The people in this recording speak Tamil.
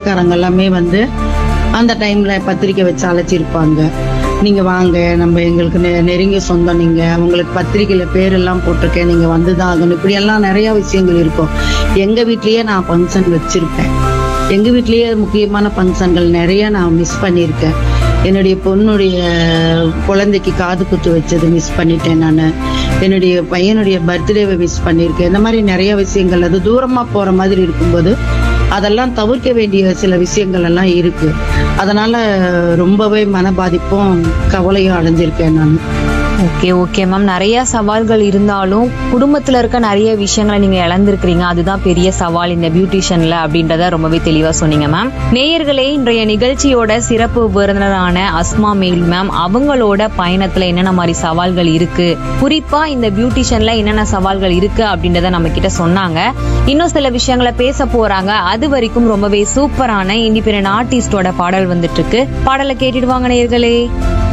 சொந்தக்காரங்க எல்லாமே வந்து அந்த டைம்ல பத்திரிக்கை வச்சு அழைச்சிருப்பாங்க நீங்க வாங்க நம்ம எங்களுக்கு நெ- நெருங்கிய சொந்தம் நீங்க உங்களுக்கு பத்திரிக்கையில பேரெல்லாம் போட்டிருக்கேன் நீங்க வந்துதான் ஆகணும் இப்படி எல்லாம் நிறைய விஷயங்கள் இருக்கும் எங்க வீட்லயே நான் ஃபங்க்ஷன் வச்சிருப்பேன் எங்க வீட்லயே முக்கியமான ஃபங்க்ஷன்கள் நிறைய நான் மிஸ் பண்ணியிருக்கேன் என்னுடைய பொண்ணுடைய குழந்தைக்கு காது குத்து வச்சது மிஸ் பண்ணிட்டேன் நான் என்னுடைய பையனுடைய பர்த்டேவை மிஸ் பண்ணியிருக்கேன் இந்த மாதிரி நிறைய விஷயங்கள் அது தூரமா போற மாதிரி இருக்கும்போது அதெல்லாம் தவிர்க்க வேண்டிய சில விஷயங்கள் எல்லாம் இருக்கு அதனால ரொம்பவே மன பாதிப்பும் கவலையும் அடைஞ்சிருக்கேன் நான் ஓகே ஓகே மேம் நிறைய சவால்கள் இருந்தாலும் குடும்பத்துல இருக்க நிறைய விஷயங்களை நீங்க இழந்திருக்கிறீங்க அதுதான் பெரிய சவால் இந்த பியூட்டிஷியன்ல அப்படின்றத ரொம்பவே தெளிவா சொன்னீங்க மேம் நேயர்களே இன்றைய நிகழ்ச்சியோட சிறப்பு விருந்தினரான அஸ்மா மேல் மேம் அவங்களோட பயணத்துல என்னென்ன மாதிரி சவால்கள் இருக்கு குறிப்பா இந்த பியூட்டிஷியன்ல என்னென்ன சவால்கள் இருக்கு அப்படின்றத நம்ம கிட்ட சொன்னாங்க இன்னும் சில விஷயங்களை பேச போறாங்க அது வரைக்கும் ரொம்பவே சூப்பரான இண்டிபெண்டன்ட் ஆர்டிஸ்டோட பாடல் வந்துட்டு இருக்கு பாடலை கேட்டுடுவாங்க நேயர்களே